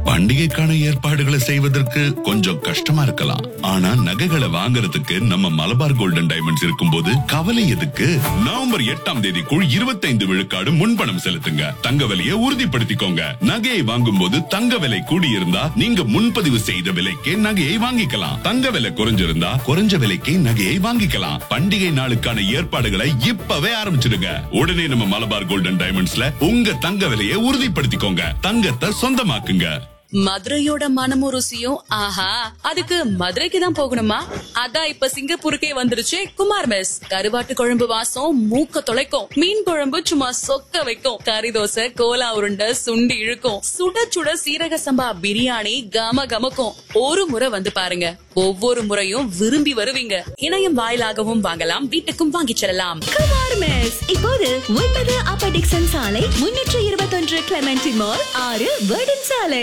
பண்டிகைக்கான ஏற்பாடுகளை செய்வதற்கு கொஞ்சம் கஷ்டமா இருக்கலாம் ஆனா நகைகளை வாங்குறதுக்கு நம்ம மலபார் கோல்டன் டைமண்ட்ஸ் இருக்கும்போது கவலை எதுக்கு நவம்பர் எட்டாம் தேதிக்குள் இருபத்தைந்து விழுக்காடு முன்பணம் செலுத்துங்க தங்க விலையை உறுதிப்படுத்திக்கோங்க நகையை வாங்கும் போது தங்க விலை கூடியிருந்தா நீங்க முன்பதிவு செய்த விலைக்கே நகையை வாங்கிக்கலாம் தங்க விலை குறைஞ்சிருந்தா குறைஞ்ச விலைக்கே நகையை வாங்கிக்கலாம் பண்டிகை நாளுக்கான ஏற்பாடுகளை இப்பவே ஆரம்பிச்சிடுங்க உடனே நம்ம மலபார் கோல்டன் டைமண்ட்ஸ்ல உங்க தங்க விலையை உறுதிப்படுத்திக்கோங்க தங்கத்தை சொந்தமாக்குங்க மதுரையோட மனமும் ருசியும் ஆஹா அதுக்கு மதுரைக்கு தான் போகணுமா அதான் இப்ப சிங்கப்பூருக்கே வந்துருச்சு குமார் மெஸ் கருவாட்டு குழம்பு வாசம் மூக்க தொலைக்கும் மீன் குழம்பு சும்மா சொக்க வைக்கும் கறி தோசை கோலா உருண்டை சுண்டி இழுக்கும் சுட சுட சீரக சம்பா பிரியாணி கம கமக்கும் ஒரு முறை வந்து பாருங்க ஒவ்வொரு முறையும் விரும்பி வருவீங்க இணையம் வாயிலாகவும் வாங்கலாம் வீட்டுக்கும் வாங்கிச் செல்லலாம் குமார் மெஸ் இப்போது ஒன்பது அப்ப டிக்சன் சாலை முன்னூற்று இருபத்தொன்று கிளமெண்டி மால் ஆறு வேர்டன் சாலை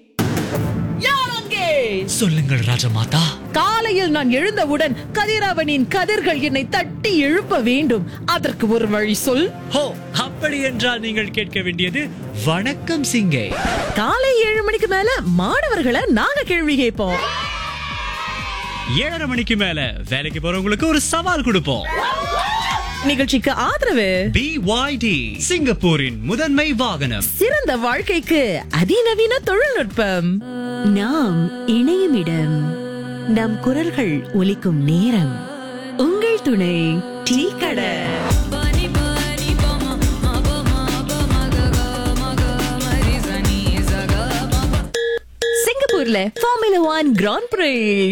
சொல்லுங்கள் ராஜமாதா காலையில் நான் எழுந்தவுடன் கதிரவனின் கதிர்கள் என்னை தட்டி எழுப்ப வேண்டும் அதற்கு ஒரு வழி சொல் ஹோ அப்படி என்றால் நீங்கள் கேட்க வேண்டியது வணக்கம் சிங்கே காலை ஏழு மணிக்கு மேல மாணவர்களை நாங்க கேள்வி கேட்போம் ஏழரை மணிக்கு மேல வேலைக்கு போறவங்களுக்கு ஒரு சவால் கொடுப்போம் நிகழ்ச்சிக்கு ஆதரவு பிஒய்டி சிங்கப்பூரின் முதன்மை வாகனம் சிறந்த வாழ்க்கைக்கு அதிநவீன தொழில்நுட்பம் நாம் இணையும் இடம் நம் குரல்கள் ஒலிக்கும் நேரம் உங்கள் துணை டீ கடை சிங்கப்பூர்ல ஃபார்முலா ஒன் கிராண்ட் பிரீ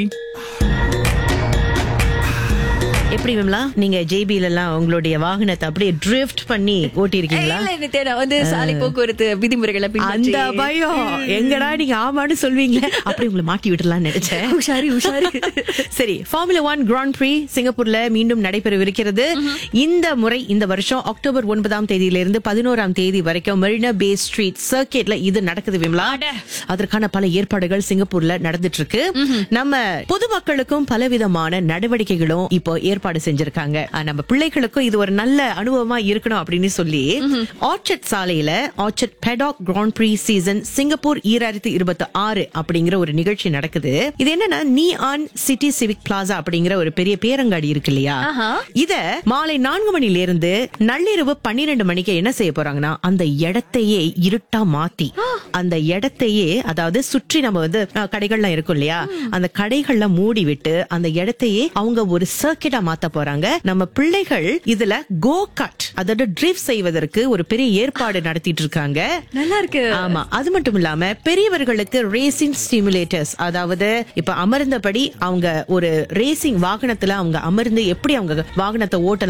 எப்படி விமலா நீங்க ஜேபில எல்லாம் உங்களுடைய வாகனத்தை அப்படியே ட்ரிஃப்ட் பண்ணி ஓட்டி இருக்கீங்களா இல்ல, நித்யா, நான் வந்து சாலை போக்குவரத்து விதிமுறைகளை பின்பற்றி- அந்த பயம் எங்கடா நீங்க ஆமான்னு சொல்வீங்களே அப்படி உங்களை மாட்டி விடலாம்னு நினைச்சேன் உஷாரு உஷாரு சரி ஃபார்முலா ஒன் கிராண்ட் ப்ரீ சிங்கப்பூர்ல மீண்டும் நடைபெறவிருக்கிறது இந்த முறை இந்த வருஷம் அக்டோபர் ஒன்பதாம் தேதியிலிருந்து பதினோராம் தேதி வரைக்கும் மெரினா பே ஸ்ட்ரீட் சர்க்கிட்ல இது நடக்குது விமலா அதற்கான பல ஏற்பாடுகள் சிங்கப்பூர்ல நடந்துட்டு இருக்கு நம்ம பொதுமக்களுக்கும் பலவிதமான நடவடிக்கைகளும் இப்போ ஏற்பாடு செஞ்சிருக்காங்க ஆஹ், நம்ம பிள்ளைகளுக்கும் இது ஒரு நல்ல அனுபவமா இருக்கணும் அப்படின்னு சொல்லி ஆர்ச்சர்ட் சாலையில Orchard paddock grand prix season Singapore ஈராயிரத்தி இருபத்தி ஆறு அப்படிங்கிற ஒரு நிகழ்ச்சி நடக்குது இது என்னன்னா நீ ஆன் சிட்டி சிவிக் பிளாசா அப்படிங்கிற ஒரு பெரிய பேரங்காடி இருக்கு இல்லையா இத மாலை நான்கு மணில இருந்து நள்ளிரவு பன்னிரண்டு மணிக்கு என்ன செய்ய போறாங்கன்னா அந்த இடத்தையே இருட்டா மாத்தி அந்த இடத்தையே அதாவது சுற்றி நம்ம வந்து அஹ், கடைகள்லாம் இருக்கும் இல்லையா அந்த கடைகள்ல மூடி விட்டு அந்த இடத்தையே அவங்க ஒரு சர்க்கிட்டா மாத்த போறாங்க நம்ம பிள்ளைகள் இதுல கோ கட் அதாவது ட்ரிஃப்ட் செய்வதற்கு ஒரு பெரிய ஏற்பாடு நடத்திட்டு இருக்காங்க நல்லா இருக்கு ஆமா அது மட்டும் இல்லாம பெரியவர்களுக்கு ரேசிங் ஸ்டிமுலேட்டர்ஸ் அதாவது இப்ப அமர்ந்தபடி அவங்க ஒரு ரேசிங் வாகனத்துல அவங்க அமர்ந்து எப்படி அவங்க வாகனத்தை ஓட்டலாம்